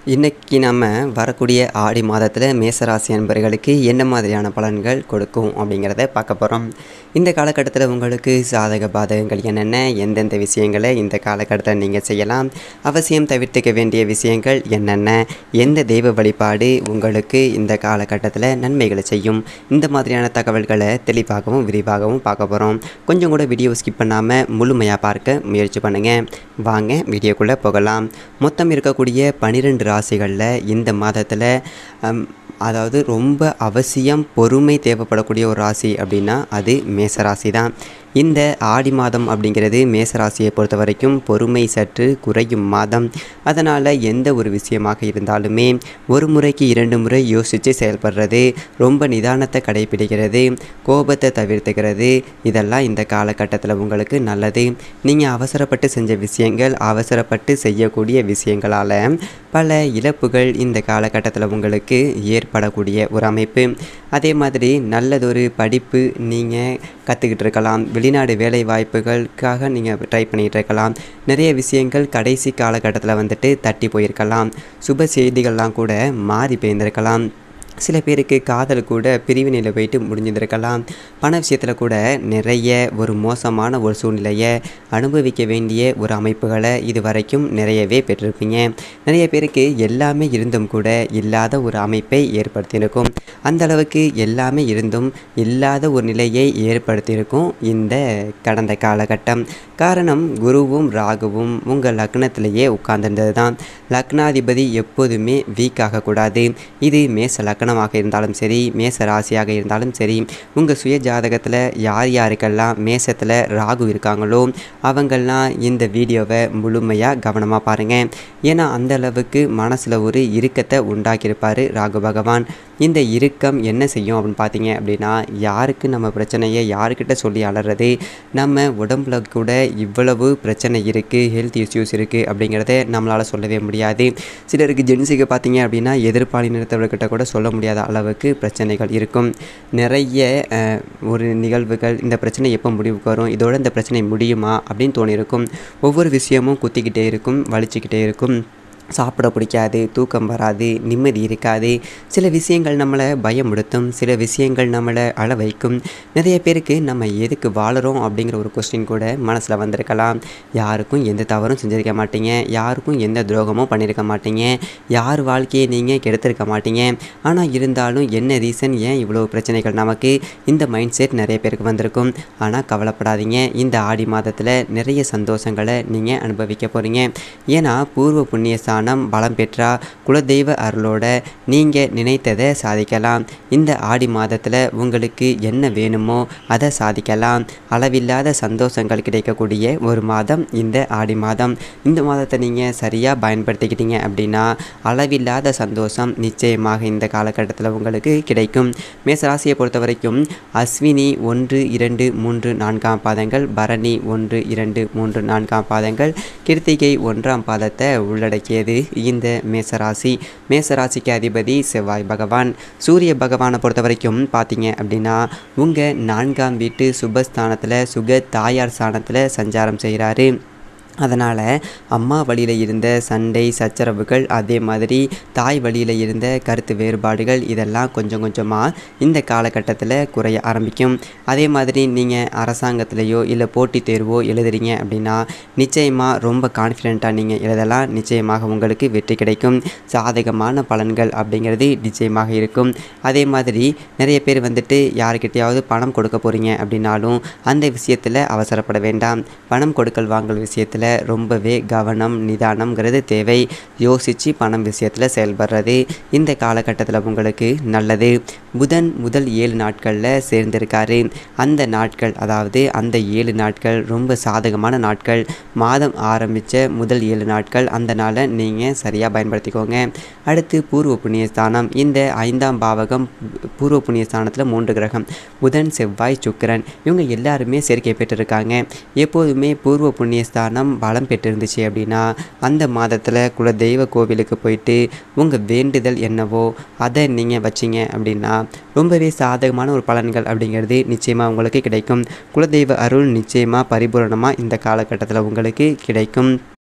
இன்னைக்கு நம்ம வரக்கூடிய ஆடி மாதத்தில் மேசராசி அன்பர்களுக்கு என்ன மாதிரியான பலன்கள் கொடுக்கும் அப்படிங்கிறத பார்க்க போகிறோம் இந்த காலகட்டத்தில் உங்களுக்கு சாதக பாதகங்கள் என்னென்ன எந்தெந்த விஷயங்களை இந்த காலகட்டத்தில் நீங்கள் செய்யலாம் அவசியம் தவிர்த்துக்க வேண்டிய விஷயங்கள் என்னென்ன எந்த தெய்வ வழிபாடு உங்களுக்கு இந்த காலகட்டத்தில் நன்மைகளை செய்யும் இந்த மாதிரியான தகவல்களை தெளிவாகவும் விரிவாகவும் பார்க்க போகிறோம் கொஞ்சம் கூட வீடியோ ஸ்கிப் பண்ணாமல் முழுமையாக பார்க்க முயற்சி பண்ணுங்கள் வாங்க வீடியோக்குள்ளே போகலாம் மொத்தம் இருக்கக்கூடிய பன்னிரெண்டு ராசிகளில் இந்த மாதத்தில் அம், அதாவது ரொம்ப அவசியம் பொறுமை தேவைப்படக்கூடிய ஒரு ராசி அப்படின்னா அது மேசராசி தான் இந்த ஆடி மாதம் அப்படிங்கிறது மேசராசியை பொறுத்த வரைக்கும் பொறுமை சற்று குறையும் மாதம் அதனால் எந்த ஒரு விஷயமாக இருந்தாலுமே ஒரு முறைக்கு இரண்டு முறை யோசித்து செயல்படுறது ரொம்ப நிதானத்தை கடைபிடிக்கிறது கோபத்தை தவிர்த்துக்கிறது இதெல்லாம் இந்த காலகட்டத்தில் உங்களுக்கு நல்லது நீங்கள் அவசரப்பட்டு செஞ்ச விஷயங்கள் அவசரப்பட்டு செய்யக்கூடிய விஷயங்களால் பல இழப்புகள் இந்த காலகட்டத்தில் உங்களுக்கு ஏற்படக்கூடிய ஒரு அமைப்பு அதே மாதிரி நல்லதொரு படிப்பு நீங்கள் கற்றுக்கிட்டு இருக்கலாம் வெளிநாடு வேலை வாய்ப்புகளுக்காக நீங்கள் ட்ரை பண்ணிகிட்டு இருக்கலாம் நிறைய விஷயங்கள் கடைசி காலகட்டத்தில் வந்துட்டு தட்டி போயிருக்கலாம் சுப செய்திகள்லாம் கூட மாறி போயிருந்திருக்கலாம் சில பேருக்கு காதல் கூட பிரிவினையில் போயிட்டு முடிஞ்சிருந்திருக்கலாம் பண விஷயத்தில் கூட நிறைய ஒரு மோசமான ஒரு சூழ்நிலையை அனுபவிக்க வேண்டிய ஒரு அமைப்புகளை இது வரைக்கும் நிறையவே பெற்றிருப்பீங்க நிறைய பேருக்கு எல்லாமே இருந்தும் கூட இல்லாத ஒரு அமைப்பை ஏற்படுத்தியிருக்கும் அந்த அளவுக்கு எல்லாமே இருந்தும் இல்லாத ஒரு நிலையை ஏற்படுத்தியிருக்கும் இந்த கடந்த காலகட்டம் காரணம் குருவும் ராகுவும் உங்கள் லக்னத்திலேயே உட்கார்ந்திருந்தது தான் லக்னாதிபதி எப்போதுமே வீக் ஆகக்கூடாது இது மேச லக்னமாக இருந்தாலும் சரி மேச ராசியாக இருந்தாலும் சரி உங்கள் சுய ஜாதகத்தில் யார் யாருக்கெல்லாம் மேசத்தில் ராகு இருக்காங்களோ அவங்கெல்லாம் இந்த வீடியோவை முழுமையாக கவனமாக பாருங்கள் ஏன்னா அந்த அளவுக்கு மனசில் ஒரு இறுக்கத்தை உண்டாக்கியிருப்பார் ராகு பகவான் இந்த இறுக்கம் என்ன செய்யும் அப்படின்னு பார்த்தீங்க அப்படின்னா யாருக்கு நம்ம பிரச்சனையை யாருக்கிட்ட சொல்லி அலறது நம்ம உடம்புல கூட இவ்வளவு பிரச்சனை இருக்குது ஹெல்த் இஷ்யூஸ் இருக்குது அப்படிங்கிறத நம்மளால் சொல்லவே முடியாது சிலருக்கு ஜென்ஸுக்கு பார்த்தீங்க அப்படின்னா எதிர்பாலினத்தவர்கிட்ட கூட சொல்ல முடியாத அளவுக்கு பிரச்சனைகள் இருக்கும் நிறைய அஹ், ஒரு நிகழ்வுகள் இந்த பிரச்சனை எப்போ முடிவுக்கு வரும் இதோட இந்த பிரச்சனை முடியுமா அப்படின்னு தோணியிருக்கும் ஒவ்வொரு விஷயமும் குத்திக்கிட்டே இருக்கும் வலிச்சுக்கிட்டே இருக்கும் சாப்பிட பிடிக்காது தூக்கம் வராது நிம்மதி இருக்காது சில விஷயங்கள் நம்மளை பயமுடுத்தும் சில விஷயங்கள் நம்மளை அழ வைக்கும் நிறைய பேருக்கு நம்ம எதுக்கு வாழுறோம் அப்படிங்கிற ஒரு கொஸ்டின் கூட மனசில் வந்திருக்கலாம் யாருக்கும் எந்த தவறும் செஞ்சிருக்க மாட்டீங்க யாருக்கும் எந்த துரோகமும் பண்ணியிருக்க மாட்டீங்க யார் வாழ்க்கையை நீங்கள் கெடுத்திருக்க மாட்டீங்க ஆனால் இருந்தாலும் என்ன ரீசன் ஏன் இவ்வளோ பிரச்சனைகள் நமக்கு இந்த மைண்ட் செட் நிறைய பேருக்கு வந்திருக்கும் ஆனால் கவலைப்படாதீங்க இந்த ஆடி மாதத்தில் நிறைய சந்தோஷங்களை நீங்கள் அனுபவிக்க போகிறீங்க ஏன்னா பூர்வ புண்ணிய ஸ்தானம் பலம் பெற்றா குலதெய்வ அருளோட நீங்கள் நினைத்ததை சாதிக்கலாம் இந்த ஆடி மாதத்தில் உங்களுக்கு என்ன வேணுமோ அதை சாதிக்கலாம் அளவில்லாத சந்தோஷங்கள் கிடைக்கக்கூடிய ஒரு மாதம் இந்த ஆடி மாதம் இந்த மாதத்தை நீங்கள் சரியாக பயன்படுத்திக்கிட்டீங்க அப்படின்னா அளவில்லாத சந்தோஷம் நிச்சயமாக இந்த காலகட்டத்தில் உங்களுக்கு கிடைக்கும் மேசராசியை பொறுத்த வரைக்கும் அஸ்வினி ஒன்று இரண்டு மூன்று நான்காம் பாதங்கள் பரணி ஒன்று இரண்டு மூன்று நான்காம் பாதங்கள் கிருத்திகை ஒன்றாம் பாதத்தை உள்ளடக்கியது இந்த மேசராசி மேசராசிக்கு அதிபதி செவ்வாய் பகவான் சூரிய பகவானை பொறுத்த வரைக்கும் பார்த்தீங்க அப்படின்னா உங்கள் நான்காம் வீட்டு சுபஸ்தானத்தில் சுக தாயார் ஸ்தானத்தில் சஞ்சாரம் செய்கிறாரு அதனால் அம்மா வழியில் இருந்த சண்டை சச்சரவுகள் அதே மாதிரி தாய் வழியில் இருந்த கருத்து வேறுபாடுகள் இதெல்லாம் கொஞ்சம் கொஞ்சமாக இந்த காலகட்டத்தில் குறைய ஆரம்பிக்கும் அதே மாதிரி நீங்கள் அரசாங்கத்திலேயோ இல்லை போட்டித் தேர்வோ எழுதுறீங்க அப்படின்னா நிச்சயமாக ரொம்ப கான்ஃபிடெண்ட்டாக நீங்கள் எழுதலாம் நிச்சயமாக உங்களுக்கு வெற்றி கிடைக்கும் சாதகமான பலன்கள் அப்படிங்கிறது நிச்சயமாக இருக்கும் அதே மாதிரி நிறைய பேர் வந்துட்டு யாருக்கிட்டையாவது பணம் கொடுக்க போகிறீங்க அப்படின்னாலும் அந்த விஷயத்தில் அவசரப்பட வேண்டாம் பணம் கொடுக்கல் வாங்கல் விஷயத்தில் ரொம்பவே கவனம் நிதானம்ங்கிறது தேவை யோசித்து பணம் விஷயத்தில் செயல்படுறது இந்த காலகட்டத்தில் உங்களுக்கு நல்லது புதன் முதல் ஏழு நாட்களில் சேர்ந்திருக்காரு அந்த நாட்கள் அதாவது அந்த ஏழு நாட்கள் ரொம்ப சாதகமான நாட்கள் மாதம் ஆரம்பித்த முதல் ஏழு நாட்கள் அந்த நாளை நீங்கள் சரியாக பயன்படுத்திக்கோங்க அடுத்து பூர்வ புண்ணிய ஸ்தானம் இந்த ஐந்தாம் பாவகம் பூர்வ புண்ணிய ஸ்தானத்தில் மூன்று கிரகம் புதன் செவ்வாய் சுக்கிரன் இவங்க எல்லாருமே சேர்க்கை பெற்றிருக்காங்க எப்போதுமே பூர்வ புண்ணிய ஸ்தானம் பலம் பெற்றிருந்துச்சு அப்படின்னா அந்த மாதத்தில் குலதெய்வ கோவிலுக்கு போயிட்டு உங்கள் வேண்டுதல் என்னவோ அதை நீங்கள் வச்சிங்க அப்படின்னா ரொம்பவே சாதகமான ஒரு பலன்கள் அப்படிங்கிறது நிச்சயமாக உங்களுக்கு கிடைக்கும் குலதெய்வ அருள் நிச்சயமாக பரிபூரணமாக இந்த காலகட்டத்தில் உங்களுக்கு கிடைக்கும்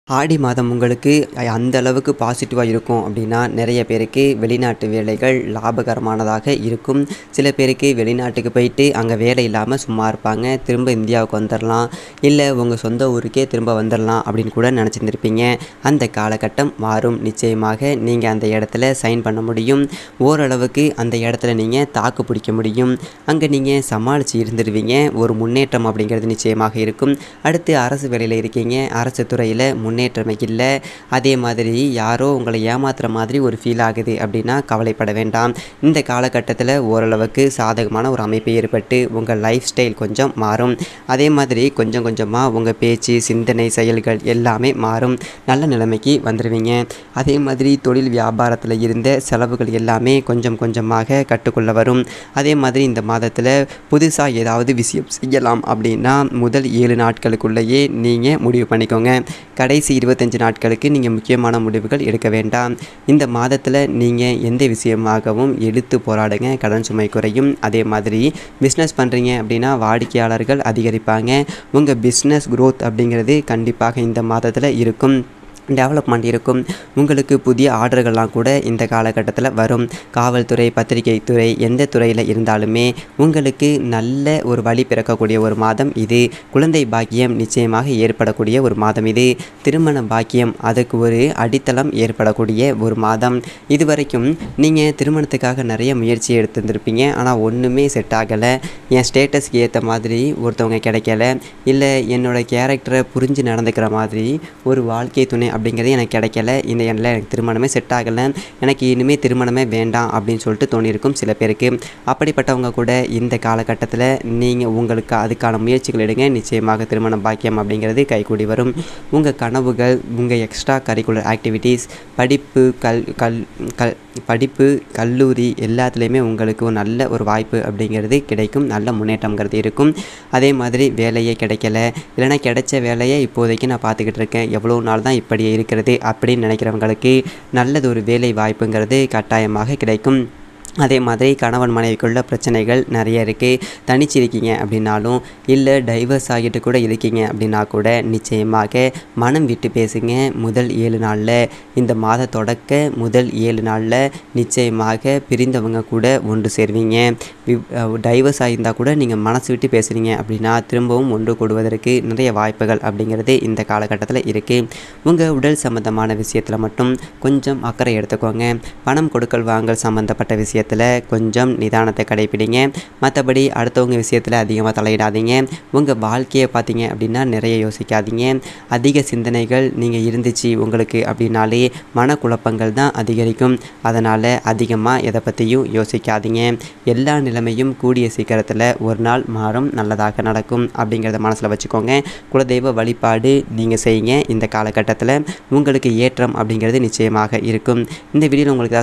ஆடி மாதம் உங்களுக்கு அந்த அளவுக்கு பாசிட்டிவாக இருக்கும் அப்படின்னா நிறைய பேருக்கு வெளிநாட்டு வேலைகள் லாபகரமானதாக இருக்கும் சில பேருக்கு வெளிநாட்டுக்கு போயிட்டு அங்கே வேலை இல்லாமல் சும்மா இருப்பாங்க திரும்ப இந்தியாவுக்கு வந்துடலாம் இல்லை உங்கள் சொந்த ஊருக்கே திரும்ப வந்துடலாம் அப்படின்னு கூட நினச்சிருந்துருப்பீங்க அந்த காலகட்டம் மாறும் நிச்சயமாக நீங்கள் அந்த இடத்துல சைன் பண்ண முடியும் ஓரளவுக்கு அந்த இடத்துல நீங்கள் தாக்கு பிடிக்க முடியும் அங்கே நீங்கள் சமாளித்து இருந்துருவீங்க ஒரு முன்னேற்றம் அப்படிங்கிறது நிச்சயமாக இருக்கும் அடுத்து அரசு வேலையில் இருக்கீங்க அரசு துறையில் முன்னேற்றம் இல்லை அதே மாதிரி யாரோ உங்களை ஏமாத்துற மாதிரி ஒரு ஃபீல் ஆகுது அப்படின்னா கவலைப்பட வேண்டாம் இந்த காலகட்டத்தில் ஓரளவுக்கு சாதகமான ஒரு அமைப்பு ஏற்பட்டு உங்கள் லைஃப் ஸ்டைல் கொஞ்சம் மாறும் அதே மாதிரி கொஞ்சம் கொஞ்சமாக உங்கள் பேச்சு சிந்தனை செயல்கள் எல்லாமே மாறும் நல்ல நிலைமைக்கு வந்துடுவீங்க அதே மாதிரி தொழில் வியாபாரத்தில் இருந்த செலவுகள் எல்லாமே கொஞ்சம் கொஞ்சமாக கட்டுக்குள்ள வரும் அதே மாதிரி இந்த மாதத்தில் புதுசாக ஏதாவது விஷயம் செய்யலாம் அப்படின்னா முதல் ஏழு நாட்களுக்குள்ளேயே நீங்கள் முடிவு பண்ணிக்கோங்க கடைசி இருபத்தஞ்சு நாட்களுக்கு நீங்கள் முக்கியமான முடிவுகள் எடுக்க வேண்டாம் இந்த மாதத்தில் நீங்கள் எந்த விஷயமாகவும் எடுத்து போராடுங்க கடன் சுமை குறையும் அதே மாதிரி பிஸ்னஸ் பண்ணுறீங்க அப்படின்னா வாடிக்கையாளர்கள் அதிகரிப்பாங்க உங்கள் பிஸ்னஸ் growth அப்படிங்கிறது கண்டிப்பாக இந்த மாதத்தில் இருக்கும் டெவலப்மெண்ட் இருக்கும் உங்களுக்கு புதிய ஆர்டர்கள்லாம் கூட இந்த காலகட்டத்தில் வரும் காவல்துறை பத்திரிகை துறை எந்த துறையில் இருந்தாலுமே உங்களுக்கு நல்ல ஒரு வழி பிறக்கக்கூடிய ஒரு மாதம் இது குழந்தை பாக்கியம் நிச்சயமாக ஏற்படக்கூடிய ஒரு மாதம் இது திருமண பாக்கியம் அதுக்கு ஒரு அடித்தளம் ஏற்படக்கூடிய ஒரு மாதம் இதுவரைக்கும் நீங்கள் திருமணத்துக்காக நிறைய முயற்சி எடுத்திருந்திருப்பீங்க ஆனால் ஒன்றுமே செட் ஆகலை என் ஸ்டேட்டஸ்க்கு ஏற்ற மாதிரி ஒருத்தவங்க கிடைக்கல இல்லை என்னோட கேரக்டரை புரிஞ்சு நடந்துக்கிற மாதிரி ஒரு வாழ்க்கை துணை அப்படிங்கிறது எனக்கு கிடைக்கல இந்த எண்ணில் எனக்கு திருமணமே செட் ஆகலை எனக்கு இனிமேல் திருமணமே வேண்டாம் அப்படின்னு சொல்லிட்டு தோணியிருக்கும் சில பேருக்கு அப்படிப்பட்டவங்க கூட இந்த காலகட்டத்தில் நீங்கள் உங்களுக்கு அதுக்கான முயற்சிகள் எடுங்க நிச்சயமாக திருமண பாக்கியம் அப்படிங்கிறது கைகூடி வரும் உங்கள் கனவுகள் உங்கள் எக்ஸ்ட்ரா கரிக்குலர் ஆக்டிவிட்டீஸ் படிப்பு கல் கல் கல் படிப்பு கல்லூரி எல்லாத்துலேயுமே உங்களுக்கு ஒரு நல்ல ஒரு வாய்ப்பு அப்படிங்கிறது கிடைக்கும் நல்ல முன்னேற்றம்ங்கிறது இருக்கும் அதே மாதிரி வேலையே கிடைக்கல இல்லைன்னா கிடைச்ச வேலையை இப்போதைக்கு நான் பார்த்துக்கிட்டு இருக்கேன் எவ்வளோ நாள் தான் இப்படியே இருக்கிறது அப்படின்னு நினைக்கிறவங்களுக்கு நல்லது ஒரு வேலை வாய்ப்புங்கிறது கட்டாயமாக கிடைக்கும் அதே மாதிரி கணவன் மனைவிக்குள்ள பிரச்சனைகள் நிறைய இருக்குது தனிச்சிருக்கீங்க அப்படின்னாலும் இல்லை டைவர்ஸ் ஆகிட்டு கூட இருக்கீங்க அப்படின்னா கூட நிச்சயமாக மனம் விட்டு பேசுங்க முதல் ஏழு நாளில் இந்த மாத தொடக்க முதல் ஏழு நாளில் நிச்சயமாக பிரிந்தவங்க கூட ஒன்று சேர்வீங்க டைவர்ஸ் ஆகியிருந்தால் கூட நீங்கள் மனசு விட்டு பேசுகிறீங்க அப்படின்னா திரும்பவும் ஒன்று கூடுவதற்கு நிறைய வாய்ப்புகள் அப்படிங்கிறது இந்த காலகட்டத்தில் இருக்குது உங்கள் உடல் சம்மந்தமான விஷயத்தில் மட்டும் கொஞ்சம் அக்கறை எடுத்துக்கோங்க பணம் கொடுக்கல் வாங்கல் சம்மந்தப்பட்ட விஷயத்தில் கொஞ்சம் நிதானத்தை கடைப்பிடிங்க மற்றபடி அடுத்தவங்க விஷயத்தில் அதிகமாக தலையிடாதீங்க உங்கள் வாழ்க்கையை பார்த்தீங்க அப்படின்னா நிறைய யோசிக்காதீங்க அதிக சிந்தனைகள் நீங்கள் இருந்துச்சு உங்களுக்கு அப்படின்னாலே மனக்குழப்பங்கள் தான் அதிகரிக்கும் அதனால் அதிகமாக எதை பற்றியும் யோசிக்காதீங்க எல்லா நிலைமையும் கூடிய சீக்கிரத்தில் ஒரு நாள் மாறும் நல்லதாக நடக்கும் அப்படிங்கிறத மனசில் வச்சுக்கோங்க குலதெய்வ வழிபாடு நீங்கள் செய்யுங்க இந்த காலகட்டத்தில் உங்களுக்கு ஏற்றம் அப்படிங்கிறது நிச்சயமாக இருக்கும் இந்த வீடியோவில் உங்களுக்கு ஏதாவது